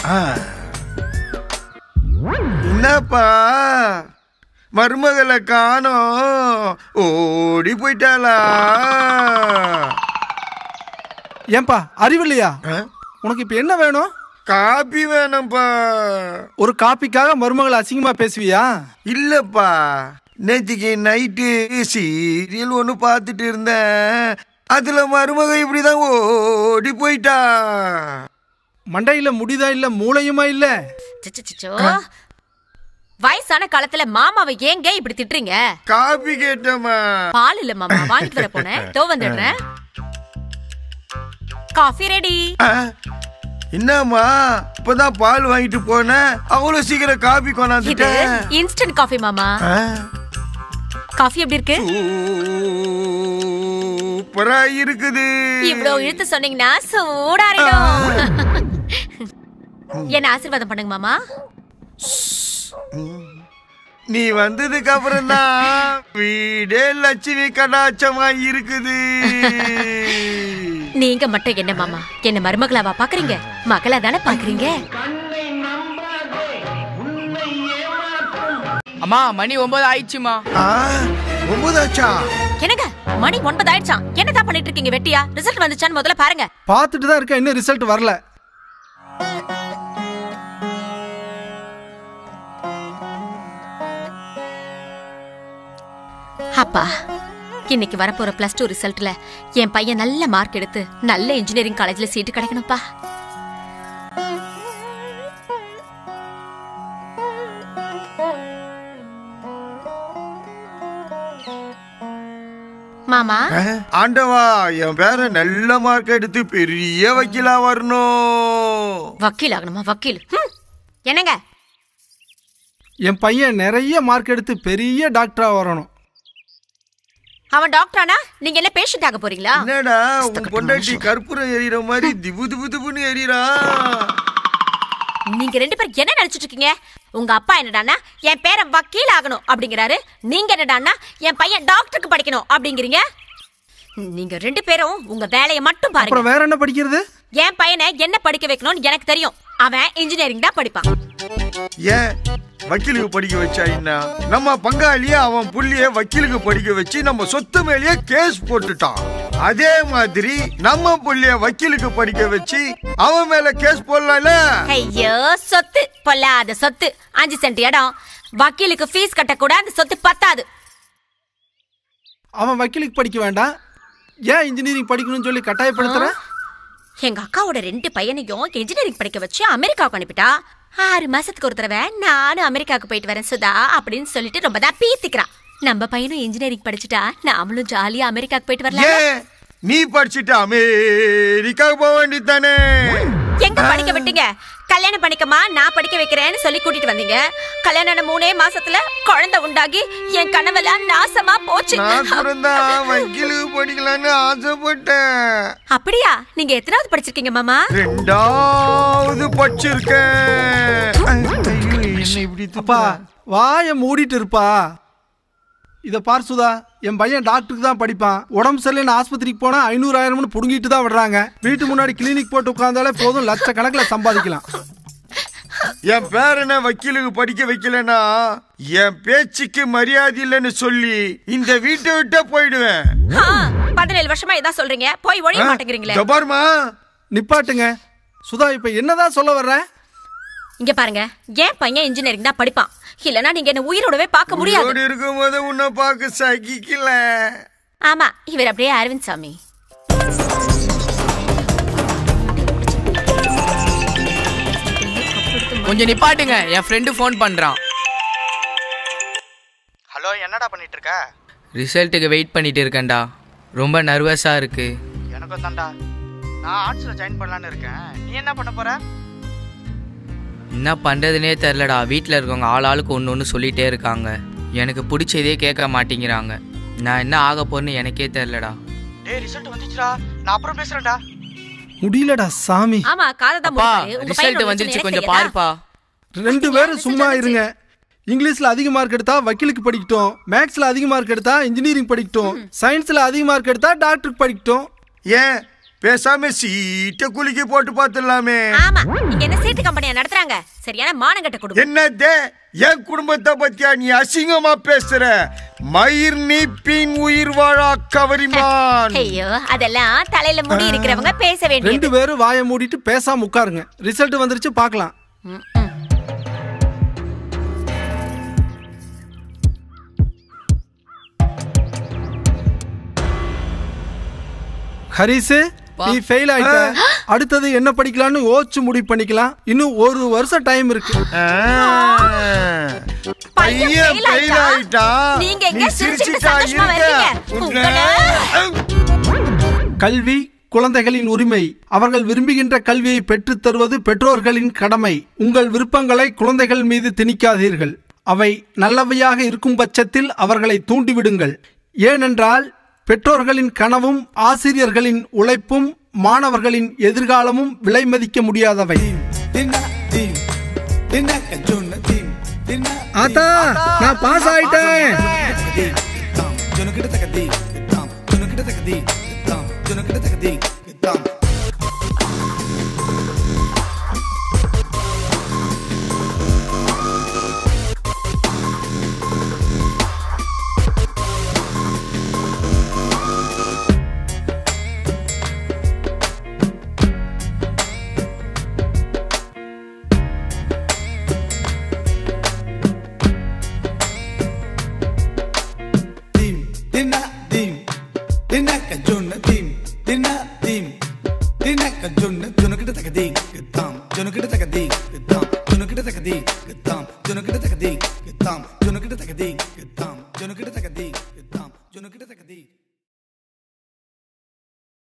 ஆ. என்னப்பா மருமகளை காணோம் ஓடி போயிட்டாளா ஏன்பா அறிவில்லையா ஆ? உனக்கு இப்ப என்ன வேணும் காப்பி வேணும்ப்பா ஒரு காப்பிக்காக மருமகளை அசிங்கமா பேசுவியா இல்லப்பா நேத்திக்கு நைட்டு சீரியல் ஒன்று பார்த்துட்டு இருந்தேன் அதுல மருமக இப்படிதான் ஓடி போயிட்டா மண்டையில முடிதா இல்ல மூளையுமா இல்ல சிச்சோ வயசான காலத்துல மாமாவை ஏங்க இப்படி திட்டுறீங்க காப்பி கேட்டம்மா பால் இல்ல மாமா வாங்கிட்டு வர போனேன் தோ வந்துடுறேன் காஃபி ரெடி ஆ, என்னம்மா இப்பதான் பால் வாங்கிட்டு போனேன் அவ்வளவு சீக்கிரம் காபி இது கொண்டாந்துட்டேன் இன்ஸ்டன்ட் காஃபி மாமா ஆ, காஃபி எப்படி இருக்கு சூப்பரா இருக்குது இவ்வளவு இழுத்து சொன்னீங்கன்னா சூடாரிடும் என்ன ஆசீர்வாதம் பண்ணுங்க மாமா நீ வந்ததுக்கு அப்புறம் தான் வீடே லட்சுமி கடாட்சமா இருக்குது நீங்க மட்டும் என்ன மாமா என்ன மருமகளாவா பாக்குறீங்க மகளா தானே பாக்குறீங்க அம்மா மணி ஒன்பது ஆயிடுச்சுமா ஆ, ஒன்பதாச்சா என்னங்க மணி ஒன்பது ஆயிடுச்சான் என்னதான் பண்ணிட்டு இருக்கீங்க வெட்டியா ரிசல்ட் வந்துச்சான்னு முதல்ல பாருங்க பார்த்துட்டு தான் இருக்க இன்னும் ரிசல்ட் வரல அப்பா இன்னைக்கு வரப்போற பிளஸ் டூ ரிசல்ட்ல என் பையன் நல்ல மார்க் எடுத்து நல்ல இன்ஜினியரிங் காலேஜ்ல சீட்டு கிடைக்கணும்ப்பா மாமா ஆ, ஆண்டவா என் பேர நல்ல மார்க் எடுத்து பெரிய வக்கீலா வரணும் வக்கீல் ஆகணுமா வக்கீல் ஹம். என்னங்க என் பையன் நிறைய மார்க் எடுத்து பெரிய டாக்டரா வரணும் அவன் டாக்டரானா நீங்க என்ன பேஷண்ட் ஆக போறீங்களா என்னடா உன் பொண்டாட்டி கற்பூரம் எரியற மாதிரி திபு திபு திபுன்னு எரியறா நீங்க ரெண்டு பேரும் என்ன நினைச்சிட்டு இருக்கீங்க உங்க அப்பா என்னடான்னா என் பேரன் வக்கீல் ஆகணும் அப்படிங்கிறாரு நீங்க என்னடான்னா என் பையன் டாக்டருக்கு படிக்கணும் அப்படிங்கிறீங்க நீங்க ரெண்டு பேரும் உங்க வேலையை மட்டும் பாருங்க அப்புறம் வேற என்ன படிக்கிறது என் பையனை என்ன படிக்க வைக்கணும்னு எனக்கு தெரியும் அவன் இன்ஜினியரிங் தான் படிப்பான் ஏன் வக்கீலுக்கு படிக்க வச்சா என்ன நம்ம பங்காளியே அவன் புள்ளிய வக்கீலுக்கு படிக்க வச்சு நம்ம சொத்து மேலேயே கேஸ் போட்டுட்டான் அதே மாதிரி நம்ம புள்ளிய வக்கீலுக்கு படிக்க வச்சு அவன் மேல கேஸ் போடலாம்ல ஐயோ சொத்து பொல்லாத சொத்து அஞ்சு சென்ட் இடம் வக்கீலுக்கு ஃபீஸ் கட்ட கூட அந்த சொத்து பத்தாது அவன் வக்கீலுக்கு படிக்க வேண்டாம் ஏன் இன்ஜினியரிங் படிக்கணும்னு சொல்லி கட்டாயப்படுத்துற எங்க அக்காவோட ரெண்டு பையனையும் இன்ஜினியரிங் படிக்க வச்சு அமெரிக்காவுக்கு அனுப்பிட்டா ஆறு மாசத்துக்கு ஒரு தடவை நானும் அமெரிக்காவுக்கு போயிட்டு வரேன் சுதா அப்படின்னு சொல்லிட்டு ரொம்ப தான் பீத்திக்கிறான் நம்ம பையனும் இன்ஜினியரிங் படிச்சுட்டா நாமளும் ஜாலியா அமெரிக்காவுக்கு போயிட்டு வரலாம் ஏன் நீ படிச்சுட்டு அமெரிக்காவுக்கு போக வேண்டியதானே எங்க படிக்க விட்டீங்க கல்யாணம் பண்ணிக்கமா நான் படிக்க வைக்கிறேன்னு சொல்லி கூட்டிட்டு வந்தீங்க கல்யாணம் ஆன மூணே மாசத்துல குழந்தை உண்டாகி என் கனவெல்லாம் நாசமா போச்சு நான் கூட தான் வக்கீலுக்கு படிக்கலான்னு ஆசைப்பட்டேன் அப்படியா நீங்க எத்தனாவது படிச்சிருக்கீங்க மாமா ரெண்டாவது படிச்சிருக்கேன் ஐயோ, என்ன இப்படி அப்பா துப்பா வாயை மூடிட்டு இருப்பா இத பார் சுதா என் பையன் டாக்டருக்கு தான் படிப்பான் உடம்பு சரியில்லைன்னு ஆஸ்பத்திரிக்கு போனா ஐநூறு ஆயிரம்னு புடுங்கிட்டு தான் விடுறாங்க வீட்டு முன்னாடி கிளினிக் போட்டு உட்கார்ந்தாலே போதும் லட்சக்கணக்கில் சம்பாதிக்கலாம் என் பேரனை வக்கீலுக்கு படிக்க வைக்கலனா என் பேச்சுக்கு மரியாதை இல்லைன்னு சொல்லி இந்த வீட்டை விட்டே போயிடுவேன் ஆ, பதினேழு வருஷமா இதான் சொல்றீங்க போய் ஒழிய மாட்டேங்கிறீங்களே இதோ பாரும்மா நிப்பாட்டுங்க சுதா இப்ப என்னதான் சொல்ல வர்ற இங்க பாருங்க என் பையன் இன்ஜினியரிங் தான் படிப்பான் இல்லனா நீங்க என்ன உயிரோடவே பார்க்க முடியாது உயிரோடு இருக்கும்போது உன்னை பார்க்க சகிக்கல ஆமா இவர் அப்படியே அரவிந்த் சாமி கொஞ்சம் நிப்பாட்டுங்க என் ஃப்ரெண்டு ஃபோன் பண்றான் ஹலோ என்னடா பண்ணிட்டு இருக்க ரிசல்ட்டுக்கு வெயிட் பண்ணிட்டு இருக்கேன்டா ரொம்ப நர்வஸா இருக்கு எனக்கும் தான்டா நான் ஆர்ட்ஸில் ஜாயின் பண்ணலான்னு இருக்கேன் நீ என்ன பண்ண போற என்ன பண்றதுனே தெரிலடா வீட்டில் இருக்கவங்க ஆள் ஆளுக்கு ஒன்று ஒன்று சொல்லிட்டே இருக்காங்க எனக்கு பிடிச்சதே கேட்க மாட்டேங்கிறாங்க நான் என்ன ஆக போறேன்னு எனக்கே தெரிலடா டேய் ரிசல்ட் வந்துச்சுடா நான் அப்புறம் பேசுறேன்டா முடியலடா சாமி ஆமா காதை தான் அப்பா மூடுறாரு. உங்க பையனோட ரிசல்ட் பிரச்சனை வந்துருச்சு எனக்கு கொஞ்சம் தெரியாதா? பாருப்பா ரெண்டு பேரும் சும்மா இருங்க இங்கிலீஷ்ல அதிக மார்க் எடுத்தா வக்கீலுக்கு படிக்கட்டும் மேக்ஸ்ல அதிக மார்க் எடுத்தா இன்ஜினியரிங் படிக்கட்டும் சயின்ஸ்ல அதிக மார்க் எடுத்தா டாக்டருக்கு படிக்கட்டும் ஏன் பேசாம சீட்டை குலுக்கி போட்டு பார்த்துடலாமே ஆமா இங்க என்ன சீட்டு கம்பெனியா நடத்துறாங்க சரியான மானங்கட்ட குடும்பம் என்னதே என் குடும்பத்தை பத்தியா நீ அசிங்கமா பேசுற மயிர் நீப்பின் உயிர் வாழா கவரிமான் ஐயோ அதெல்லாம் தலையில முடி இருக்கிறவங்க பேச ரெண்டு வேண்டியது பேரும் வாயை மூடிட்டு பேசாம உட்காருங்க ரிசல்ட் வந்துருச்சு பார்க்கலாம் ம், ம். ஹரிசு நீ ஃபெயில் ஆயிட்ட அடுத்தது என்ன படிக்கலாம்னு யோசிச்சு முடிவு பண்ணிக்கலாம் இன்னும் ஒரு வருஷம் டைம் இருக்கு ஆ, பையன் பையன் fail fail ஆயிட்டா? ஆயிட்டா. நீங்க எங்க நீ சிரிச்சுக்கிட்டு சிரிச்சுட்டா சந்தோஷமா இருக்க. வர்றீங்க? உன்னை- கல்வி குழந்தைகளின் உரிமை அவர்கள் விரும்புகின்ற கல்வியை பெற்றுத் தருவது பெற்றோர்களின் கடமை உங்கள் விருப்பங்களை குழந்தைகள் மீது திணிக்காதீர்கள் அவை நல்லவையாக இருக்கும் பட்சத்தில் அவர்களை தூண்டிவிடுங்கள் ஏனென்றால் பெற்றோர்களின் கனவும் ஆசிரியர்களின் உழைப்பும் மாணவர்களின் எதிர்காலமும் விலை மதிக்க முடியாதவை ஆத்தா நான் பாஸ் ஆயிட்டேன் Junukita takadi,